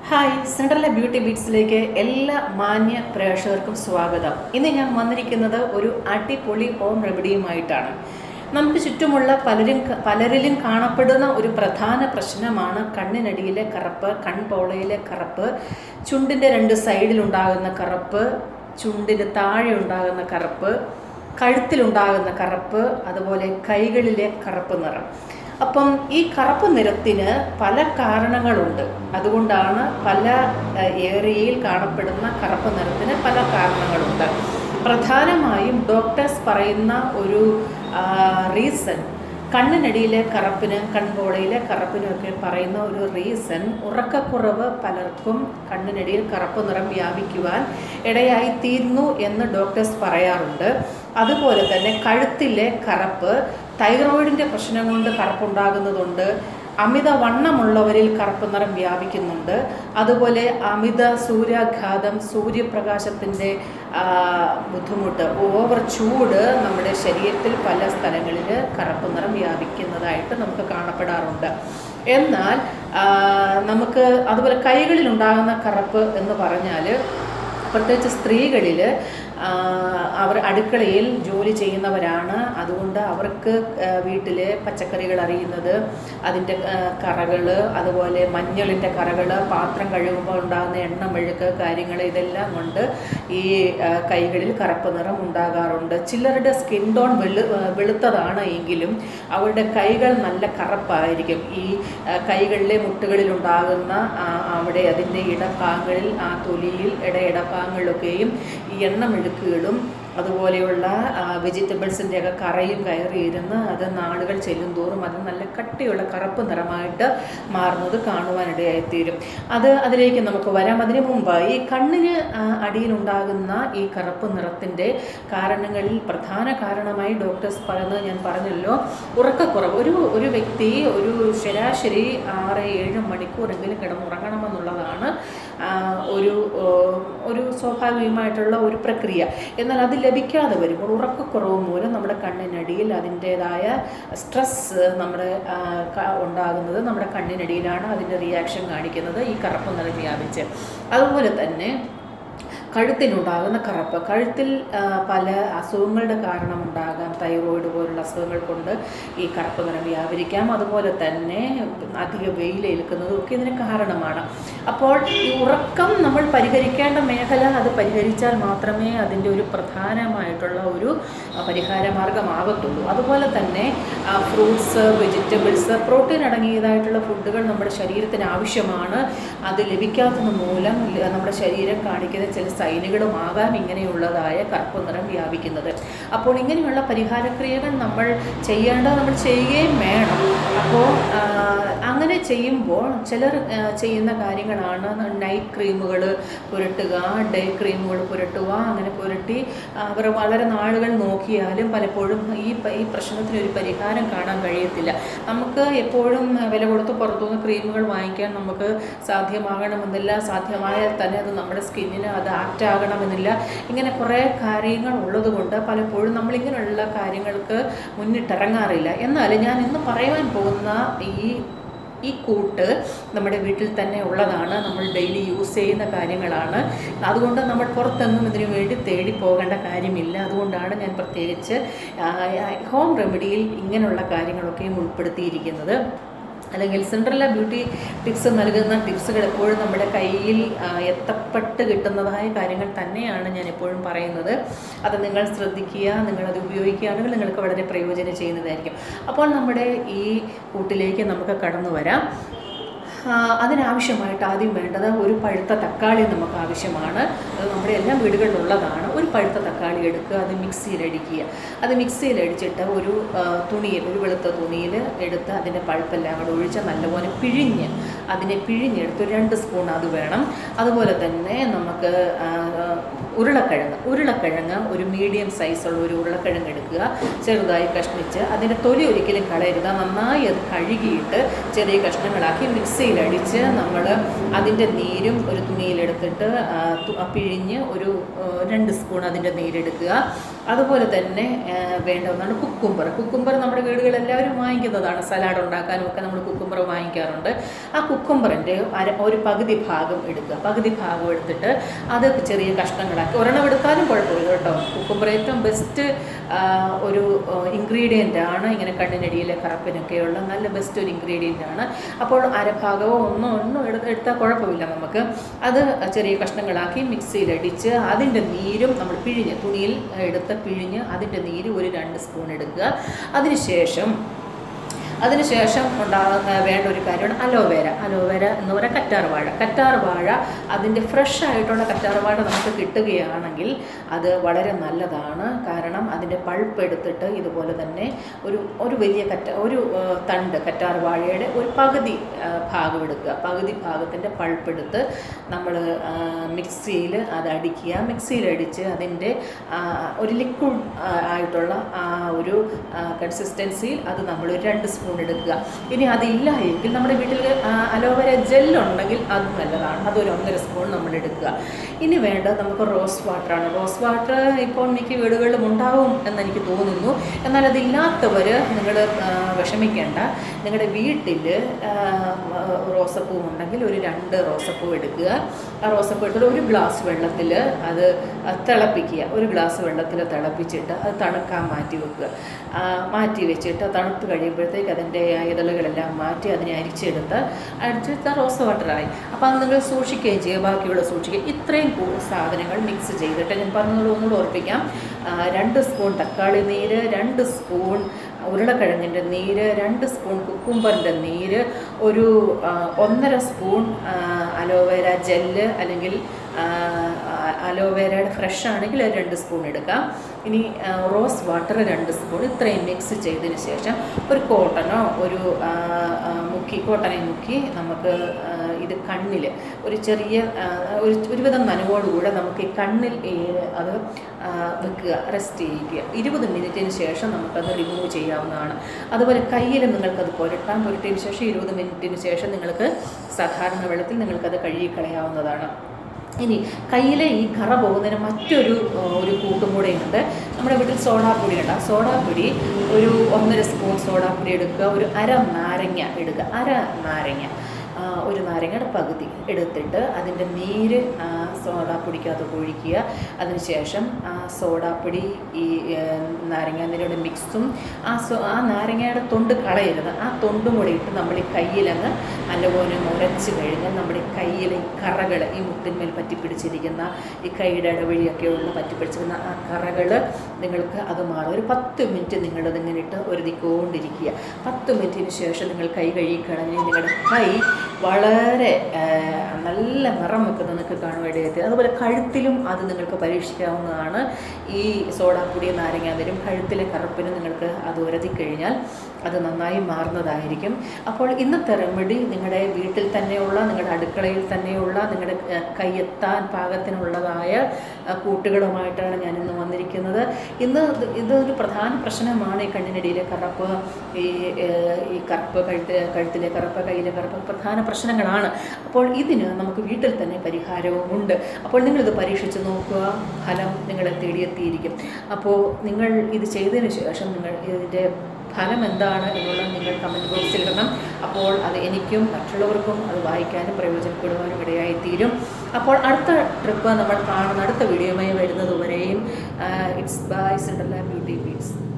hi സെൻട്രലിലെ beauty ബീറ്റ്സിലേക്ക് എല്ലാ മാന്യ പ്രേക്ഷകർക്കും സ്വാഗതം ഇന്ന് ഞാൻ വന്നിരിക്കുന്നത് ഒരു അടിപൊളി ഹോം റെമഡിയുമായിട്ടാണ് നമുക്ക് ചുറ്റുമുള്ള പലരും പലരിലും കാണപ്പെടുന്ന ഒരു പ്രധാന പ്രശ്നമാണ് കണ്ണിനടിയിലെ കറുപ്പ് കൺപോളയിലെ കറുപ്പ് ചുണ്ടിൻ്റെ രണ്ട് സൈഡിലുണ്ടാകുന്ന കറുപ്പ് ചുണ്ടിന് താഴെ ഉണ്ടാകുന്ന കറുപ്പ് കഴുത്തിലുണ്ടാകുന്ന കറുപ്പ് അതുപോലെ കൈകളിലെ കറുപ്പ് നിറം അപ്പം ഈ കറുപ്പ് നിറത്തിന് പല കാരണങ്ങളുണ്ട് അതുകൊണ്ടാണ് പല ഏഹ്, ഏരിയയിൽ കാണപ്പെടുന്ന കറുപ്പ് നിറത്തിന് പല കാരണങ്ങളുണ്ട് പ്രധാനമായും ഡോക്ടേഴ്സ് പറയുന്ന ഒരു റീസൺ കണ്ണിനടിയിലെ കറുപ്പിന് കൺപോളയിലെ കറുപ്പിനും ഒക്കെ പറയുന്ന ഒരു റീസൺ ഉറക്കക്കുറവ് പലർക്കും കണ്ണിനടിയിൽ കറുപ്പ് നിറം വ്യാപിക്കുവാൻ ഇടയായി തീരുന്നു എന്ന് ഡോക്ടേഴ്സ് പറയാറുണ്ട് അതുപോലെ തന്നെ കഴുത്തിലെ കറുപ്പ് തൈറോയിഡിൻ്റെ പ്രശ്നം കൊണ്ട് കറുപ്പുണ്ടാകുന്നതുണ്ട് അമിത വണ്ണമുള്ളവരിൽ കറുപ്പ് നിറം വ്യാപിക്കുന്നുണ്ട് അതുപോലെ അമിത സൂര്യാഘാതം സൂര്യപ്രകാശത്തിൻ്റെ ആ, ബുദ്ധിമുട്ട് ഓവർ ചൂട് നമ്മുടെ ശരീരത്തിൽ പല സ്ഥലങ്ങളിൽ കറുപ്പ് നിറം വ്യാപിക്കുന്നതായിട്ട് നമുക്ക് കാണപ്പെടാറുണ്ട് എന്നാൽ ആ, നമുക്ക് അതുപോലെ കൈകളിൽ ഉണ്ടാകുന്ന കറുപ്പ് എന്ന് പറഞ്ഞാൽ പ്രത്യേകിച്ച് സ്ത്രീകളിൽ അവർ അടുക്കളയിൽ ജോലി ചെയ്യുന്നവരാണ് അതുകൊണ്ട് അവർക്ക് വീട്ടിൽ പച്ചക്കറികൾ അറിയുന്നത് അതിൻ്റെ കറകൾ അതുപോലെ മഞ്ഞളിൻ്റെ കറകൾ പാത്രം കഴുകുമ്പോൾ ഉണ്ടാകുന്ന എണ്ണ മെഴുക്ക് കാര്യങ്ങൾ ഇതെല്ലാം കൊണ്ട് ഈ ആ, കൈകളിൽ കറുപ്പ് നിറം ഉണ്ടാകാറുണ്ട് ചിലരുടെ സ്കിൻ ടോൺ വെളു വെളുത്തതാണ് എങ്കിലും അവരുടെ കൈകൾ നല്ല കറുപ്പായിരിക്കും ഈ ആ, കൈകളിലെ മുട്ടുകളിൽ ഉണ്ടാകുന്ന ആ, അവിടെ അതിൻ്റെ ഇടഭാഗങ്ങളിൽ ആ തൊലിയിൽ ഇട ഇടഭാഗങ്ങളിലൊക്കെയും ഈ എണ്ണ മെഴുക്കുകളും അതുപോലെയുള്ള വെജിറ്റബിൾസിൻ്റെ ഒക്കെ കറയും കയറിയിരുന്ന് അത് നാളുകൾ ചെല്ലും തോറും അത് നല്ല കട്ടിയുള്ള കറുപ്പ് നിറമായിട്ട് മാറുന്നത് കാണുവാനിടയായിത്തീരും അത് അതിലേക്ക് നമുക്ക് വരാം അതിനു മുമ്പ് ഈ കണ്ണിന് ആ, അടിയിലുണ്ടാകുന്ന ഈ കറുപ്പ് നിറത്തിൻ്റെ കാരണങ്ങളിൽ പ്രധാന കാരണമായി ഡോക്ടേഴ്സ് പറയുന്നത് ഞാൻ പറഞ്ഞല്ലോ ഉറക്കക്കുറവ് ഒരു ഒരു വ്യക്തി ഒരു ശരാശരി ആറ് ഏഴ് മണിക്കൂറെങ്കിലും കിടന്നുറങ്ങണമെന്നുള്ളതാണ് ആ, ഒരു ഓ, ഒരു സ്വാഭാവികമായിട്ടുള്ള ഒരു പ്രക്രിയ എന്നാൽ അത് ലഭിക്കാതെ വരുമ്പോൾ ഉറക്കക്കുറവ് മൂലം നമ്മുടെ കണ്ണിനടിയിൽ അതിൻ്റേതായ സ്ട്രെസ് നമ്മുടെ ആ, ക- ഉണ്ടാകുന്നത് നമ്മുടെ കണ്ണിനടിയിലാണ് അതിൻ്റെ റിയാക്ഷൻ കാണിക്കുന്നത് ഈ കറുപ്പ് നിറം വ്യാപിച്ച് അതുപോലെ തന്നെ കഴുത്തിനുണ്ടാകുന്ന കറുപ്പ് കഴുത്തിൽ ആ, പല അസുഖങ്ങളുടെ കാരണമുണ്ടാകാം തൈറോയിഡ് പോലുള്ള അസുഖങ്ങൾ കൊണ്ട് ഈ കറുപ്പ് നിറം വ്യാപരിക്കാം അതുപോലെ തന്നെ അധിക വെയിലേൽക്കുന്നതും ഒക്കെ ഇതിന് കാരണമാണ് അപ്പോൾ ഈ ഉറക്കം നമ്മൾ പരിഹരിക്കേണ്ട മേഖല അത് പരിഹരിച്ചാൽ മാത്രമേ അതിൻ്റെ ഒരു പ്രധാനമായിട്ടുള്ള ഒരു ആ, പരിഹാര മാർഗമാകത്തുള്ളൂ അതുപോലെ തന്നെ ഫ്രൂട്ട്സ് വെജിറ്റബിൾസ് പ്രോട്ടീൻ അടങ്ങിയതായിട്ടുള്ള ഫുഡുകൾ നമ്മുടെ ശരീരത്തിന് ആവശ്യമാണ് അത് ലഭിക്കാത്തത് മൂലം ല- നമ്മുടെ ശരീരം കാണിക്കുന്ന ചില സൈനുകളുമാകാം ഇങ്ങനെയുള്ളതായ കറുപ്പ് നിറം വ്യാപിക്കുന്നത് അപ്പോൾ ഇങ്ങനെയുള്ള പരിഹാരക്രിയകൾ നമ്മൾ ചെയ്യേണ്ടത് നമ്മൾ ചെയ്യുകയും വേണം അപ്പോൾ ആ, അങ്ങനെ ചെയ്യുമ്പോൾ ചിലർ ആ, ചെയ്യുന്ന കാര്യങ്ങളാണ് നൈറ്റ് ക്രീമുകൾ പുരട്ടുക ഡേ ക്രീമുകൾ പുരട്ടുക അങ്ങനെ പുരട്ടി അവർ വളരെ നാളുകൾ നോക്കിയാലും പലപ്പോഴും ഈ പ- ഈ പ്രശ്നത്തിന് ഒരു പരിഹാരം കാണാൻ കഴിയത്തില്ല നമുക്ക് എപ്പോഴും വില കൊടുത്ത് പുറത്തുനിന്ന് ക്രീമുകൾ വാങ്ങിക്കാൻ നമുക്ക് സാധ്യമാകണമെന്നില്ല സാധ്യമായാൽ തന്നെ അത് നമ്മുടെ സ്കിന്നിന് അത് ആപ്റ്റ് ആകണമെന്നില്ല ഇങ്ങനെ കുറേ കാര്യങ്ങൾ ഉള്ളതുകൊണ്ട് പലപ്പോഴും നമ്മളിങ്ങനെയുള്ള കാര്യങ്ങൾക്ക് മുന്നിട്ടിറങ്ങാറില്ല എന്നാൽ ഞാൻ ഇന്ന് പറയുവാൻ പോകുന്ന ഈ ഈ കൂട്ട് നമ്മുടെ വീട്ടിൽ തന്നെ ഉള്ളതാണ് നമ്മൾ ഡെയിലി യൂസ് ചെയ്യുന്ന കാര്യങ്ങളാണ് അതുകൊണ്ട് നമ്മൾ പുറത്തെങ്ങും ഇതിനു വേണ്ടി തേടി പോകേണ്ട കാര്യമില്ല അതുകൊണ്ടാണ് ഞാൻ പ്രത്യേകിച്ച് ആ, ഹോം റെമഡിയിൽ ഇങ്ങനെയുള്ള കാര്യങ്ങളൊക്കെയും ഉൾപ്പെടുത്തിയിരിക്കുന്നത് അല്ലെങ്കിൽ സെൻട്രല ബ്യൂട്ടി ടിപ്സ് നൽകുന്ന ടിപ്സുകൾ എപ്പോഴും നമ്മുടെ കയ്യിൽ ആ, എത്തപ്പെട്ട് കിട്ടുന്നതായ കാര്യങ്ങൾ തന്നെയാണ് ഞാൻ എപ്പോഴും പറയുന്നത് അത് നിങ്ങൾ ശ്രദ്ധിക്കുക നിങ്ങളത് ഉപയോഗിക്കുകയാണെങ്കിൽ നിങ്ങൾക്ക് വളരെ പ്രയോജനം ചെയ്യുന്നതായിരിക്കും അപ്പോൾ നമ്മുടെ ഈ കൂട്ടിലേക്ക് നമുക്ക് കടന്നു വരാം ആ, അതിനാവശ്യമായിട്ട് ആദ്യം വേണ്ടത് ഒരു പഴുത്ത തക്കാളി നമുക്ക് ആവശ്യമാണ് അത് നമ്മുടെ എല്ലാ വീടുകളിലുള്ളതാണ് ഒരു പഴുത്ത തക്കാളി എടുക്കുക അത് മിക്സിയിൽ അടിക്കുക അത് മിക്സിയിൽ അടിച്ചിട്ട് ഒരു ആ, തുണിയിൽ ഒരു വെളുത്ത തുണിയിൽ എടുത്ത് അതിൻ്റെ പഴുപ്പെല്ലാം കൂടെ ഒഴിച്ച് നല്ലപോലെ പിഴിഞ്ഞ് അതിനെ പിഴിഞ്ഞെടുത്ത് ഒരു രണ്ട് സ്പൂൺ അത് വേണം അതുപോലെ തന്നെ നമുക്ക് ആ, ഉരുളക്കിഴങ്ങ് ഉരുളക്കിഴങ്ങ് ഒരു മീഡിയം സൈസുള്ള ഒരു ഉരുളക്കിഴങ്ങ് എടുക്കുക ചെറുതായി കഷ്ണിച്ച് അതിൻ്റെ തൊലി ഒരിക്കലും കളയരുത് നന്നായി അത് കഴുകിയിട്ട് ചെറിയ കഷ്ണങ്ങളാക്കി മിക്സിയിലടിച്ച് നമ്മൾ അതിൻ്റെ നീരും ഒരു തുണിയിലെടുത്തിട്ട് ആ, തു- ആ പിഴിഞ്ഞ് ഒരു ആ, രണ്ട് സ്പൂൺ അതിൻ്റെ നീരെടുക്കുക അതുപോലെ തന്നെ ആ, വേണ്ട ഒന്നാണ് കുക്കുംബർ കുക്കുംബർ നമ്മുടെ വീടുകളിൽ എല്ലാവരും വാങ്ങിക്കുന്നതാണ് സലാഡ് ഉണ്ടാക്കാനും ഒക്കെ നമ്മൾ കുക്കുംബർ വാങ്ങിക്കാറുണ്ട് ആ കുക്കുംബറിൻ്റെ അര ഒരു പകുതി ഭാഗം എടുക്കുക പകുതി ഭാഗം എടുത്തിട്ട് അത് ചെറിയ കഷ്ണങ്ങളാക്കി ഒരെണ്ണം എടുത്താലും കുഴപ്പമില്ല കേട്ടോ കുക്കുംബർ ഏറ്റവും ബെസ്റ്റ് ഒരു ഇൻഗ്രീഡിയൻ്റ് ആണ് ഇങ്ങനെ കണ്ണിനടിയിലെ കറപ്പിനൊക്കെയുള്ള നല്ല ബെസ്റ്റ് ഒരു ഇൻഗ്രീഡിയൻ്റ് ആണ് അപ്പോൾ അരഭാഗമോ ഒന്നോ ഒന്നും എടുത്ത് എടുത്താൽ കുഴപ്പമില്ല നമുക്ക് അത് ചെറിയ കഷ്ണങ്ങളാക്കി മിക്സിയിലടിച്ച് അതിൻ്റെ നീരും നമ്മൾ പിഴിഞ്ഞ് തുണിയിൽ എടുത്ത് പിഴിഞ്ഞ് അതിൻ്റെ നീര് ഒരു രണ്ട് സ്പൂൺ എടുക്കുക അതിനുശേഷം അതിനുശേഷം ഉണ്ടാകുന്ന വേണ്ട ഒരു കാര്യമാണ് അലോവേര അലോവേര എന്ന് പറയുക കറ്റാർ വാഴ കറ്റാർ വാഴ അതിൻ്റെ ഫ്രഷ് ആയിട്ടുള്ള കറ്റാർ വാഴ നമുക്ക് കിട്ടുകയാണെങ്കിൽ അത് വളരെ നല്ലതാണ് കാരണം അതിൻ്റെ പൾപ്പ് എടുത്തിട്ട് ഇതുപോലെ തന്നെ ഒരു ഒരു വലിയ കറ്റ ഒരു ആ, തണ്ട് കറ്റാർ വാഴയുടെ ഒരു പകുതി ആ, ഭാഗം എടുക്കുക പകുതി ഭാഗത്തിൻ്റെ പൾപ്പ് എടുത്ത് നമ്മൾ മിക്സിയിൽ അത് അടിക്കുക മിക്സിയിൽ അടിച്ച് അതിൻ്റെ ആ, ഒരു ലിക്വിഡ് ആയിട്ടുള്ള ആ ഒരു കൺസിസ്റ്റൻസിയിൽ അത് നമ്മൾ ഒരു രണ്ട് സ്പൂൺ എടുക്കുക ഇനി അതില്ല എങ്കിൽ നമ്മുടെ വീട്ടിൽ അലോവേര ജെല്ലുണ്ടെങ്കിൽ അത് നല്ലതാണ് അതൊരു ഒന്നര സ്പൂൺ നമ്മൾ എടുക്കുക ഇനി വേണ്ടത് നമുക്ക് റോസ് വാട്ടറാണ് റോസ് വാട്ടർ ഇപ്പോൾ മിക്ക വീടുകളിലും ഉണ്ടാവും എന്നെനിക്ക് തോന്നുന്നു എന്നാൽ അതില്ലാത്തവർ നിങ്ങൾ വിഷമിക്കേണ്ട നിങ്ങളുടെ വീട്ടിൽ റോസപ്പൂ ഉണ്ടെങ്കിൽ ഒരു രണ്ട് റോസപ്പൂ എടുക്കുക ആ റോസപ്പൂ എടുത്തിട്ട് ഒരു ഗ്ലാസ് വെള്ളത്തിൽ അത് തിളപ്പിക്കുക ഒരു ഗ്ലാസ് വെള്ളത്തിൽ തിളപ്പിച്ചിട്ട് അത് തണുക്കാൻ മാറ്റി വെക്കുക ആ, മാറ്റി വെച്ചിട്ട് തണുത്ത് കഴിയുമ്പോഴത്തേക്ക് അതിൻ്റെ ആ ഇതളുകളെല്ലാം മാറ്റി അതിനെ അരിച്ചെടുത്ത് അരിച്ചെടുത്ത റോസ് വാട്ടറായി അപ്പോൾ അത് നിങ്ങൾ സൂക്ഷിക്കുകയും ചെയ്യുക ബാക്കിയുള്ള സൂക്ഷിക്കുക ഇത്രയും കൂ- സാധനങ്ങൾ മിക്സ് ചെയ്തിട്ട് ഞാൻ പറഞ്ഞത് ഒന്നുകൂടെ ഓർപ്പിക്കാം ആ, രണ്ട് സ്പൂൺ തക്കാളി നീര് രണ്ട് സ്പൂൺ ഉരുളക്കിഴങ്ങിൻ്റെ നീര് രണ്ട് സ്പൂൺ കുക്കുംബറിൻ്റെ നീര് ഒരു ആ, ഒന്നര സ്പൂൺ ആ, അലോവേര ജെല്ല് അല്ലെങ്കിൽ ആ, അലോവേരയുടെ ഫ്രഷ് ആണെങ്കിൽ അത് രണ്ട് സ്പൂൺ എടുക്കാം ഇനി ആ, റോസ് വാട്ടർ രണ്ട് സ്പൂൺ ഇത്രയും മിക്സ് ചെയ്തതിന് ശേഷം ഒരു കോട്ടനോ ഒരു ആ, ആ, മുക്കി കോട്ടനെ മുക്കി നമുക്ക് ആ, ഇത് കണ്ണിൽ ഒരു ചെറിയ ആ, ഒരു ഒരുവിധം നനവോടുകൂടെ നമുക്ക് ഈ കണ്ണിൽ ഈ അത് ആ, വെക്കുക റെസ്റ്റ് ചെയ്യിക്കുക ഇരുപത് മിനിറ്റിന് ശേഷം നമുക്കത് റിമൂവ് ചെയ്യാവുന്നതാണ് അതുപോലെ കയ്യിൽ നിങ്ങൾക്കത് പുരട്ടാൻ പുരട്ടിയതിന് ശേഷം ഇരുപത് മിനിറ്റിന് ശേഷം നിങ്ങൾക്ക് സാധാരണ വെള്ളത്തിൽ നിങ്ങൾക്കത് കഴുകിക്കളയാവുന്നതാണ് ഇനി കയ്യിലെ ഈ കറ പോകുന്നതിന് മറ്റൊരു ആ, ഒരു കൂട്ടും കൂടെയുണ്ട് നമ്മുടെ വീട്ടിൽ സോഡാപ്പൊടി ഉണ്ട് ആ സോഡാപ്പൊടി ഒരു ഒന്നര സ്പൂൺ സോഡാപ്പൊടി എടുക്കുക ഒരു അര നാരങ്ങ എടുക്കുക അര നാരങ്ങ ആ, ഒരു നാരങ്ങയുടെ പകുതി എടുത്തിട്ട് അതിൻ്റെ നീര് ആ, സോഡാപ്പൊടിക്കകത്ത് ഒഴിക്കുക അതിനുശേഷം ആ സോഡാപ്പൊടി ഈ ഏ, നാരങ്ങാനീരുടെ മിക്സും ആ സോ ആ നാരങ്ങയുടെ തൊണ്ട് കളയരുത് ആ തൊണ്ടും കൂടെ ഇട്ട് നമ്മൾ ഈ കയ്യിലങ്ങ് നല്ലപോലെ മുരച്ച് കഴിഞ്ഞാൽ നമ്മുടെ കയ്യിലെ ഈ കറകൾ ഈ മുട്ടിന്മേൽ പറ്റിപ്പിടിച്ചിരിക്കുന്ന ഈ കൈയുടെ ഇടവഴിയൊക്കെയുള്ള പറ്റിപ്പിടിച്ചിരിക്കുന്ന ആ കറകൾ നിങ്ങൾക്ക് അത് മാറും ഒരു പത്ത് മിനിറ്റ് നിങ്ങളതിങ്ങനെ ഇട്ട് ഒരുതിക്കൊണ്ടിരിക്കുക പത്ത് മിനിറ്റിന് ശേഷം നിങ്ങൾ കൈ കഴുകിക്കളഞ്ഞ് നിങ്ങളുടെ കൈ വളരെ ആ, നല്ല നിറം വെക്കുന്നത് നിങ്ങൾക്ക് കാണുവാനായിട്ട് അതുപോലെ കഴുത്തിലും അത് നിങ്ങൾക്ക് പരീക്ഷിക്കാവുന്നതാണ് ഈ സോഡാപ്പൊടി നാരങ്ങാതിരും കഴുത്തിലെ കറുപ്പിനും നിങ്ങൾക്ക് അത് ഉരതി കഴിഞ്ഞാൽ അത് നന്നായി മാറുന്നതായിരിക്കും അപ്പോൾ ഇന്നത്തെ റെമഡി നിങ്ങളുടെ വീട്ടിൽ തന്നെയുള്ള നിങ്ങളുടെ അടുക്കളയിൽ തന്നെയുള്ള നിങ്ങളുടെ ആ, കൈയെത്താൻ പാകത്തിനുള്ളതായ ആ, കൂട്ടുകളുമായിട്ടാണ് ഞാൻ ഇന്ന് വന്നിരിക്കുന്നത് ഇന്ന് ഇത് ഇതൊരു പ്രധാന പ്രശ്നമാണ് ഈ കണ്ണിനടിയിലെ കറുപ്പ് ഈ ഏഹ്, ഈ കറുപ്പ് കഴുത്ത് കഴുത്തിലെ കറുപ്പ് കയ്യിലെ കറുപ്പ് പ്രധാന പ്രശ്നങ്ങളാണ് അപ്പോൾ ഇതിന് നമുക്ക് വീട്ടിൽ തന്നെ പരിഹാരവും ഉണ്ട് അപ്പോൾ നിങ്ങളിത് പരീക്ഷിച്ച് നോക്കുക ഫലം നിങ്ങളെ തേടിയെത്തിയിരിക്കും അപ്പോൾ നിങ്ങൾ ഇത് ചെയ്തതിന് ശേഷം നിങ്ങൾ ഇതിൻ്റെ ഫലം എന്താണ് എന്നുള്ളത് നിങ്ങൾ കമൻറ്റ് ബോക്സിൽ ഇടണം അപ്പോൾ അത് എനിക്കും മറ്റുള്ളവർക്കും അത് വായിക്കാനും പ്രയോജനപ്പെടുവാനും ഇടയായിത്തീരും അപ്പോൾ അടുത്ത ട്രിപ്പ് നമ്മൾ കാണുന്ന അടുത്ത വീഡിയോയുമായി വരുന്നത് വരെയും it's bye Cinderella Beauty beats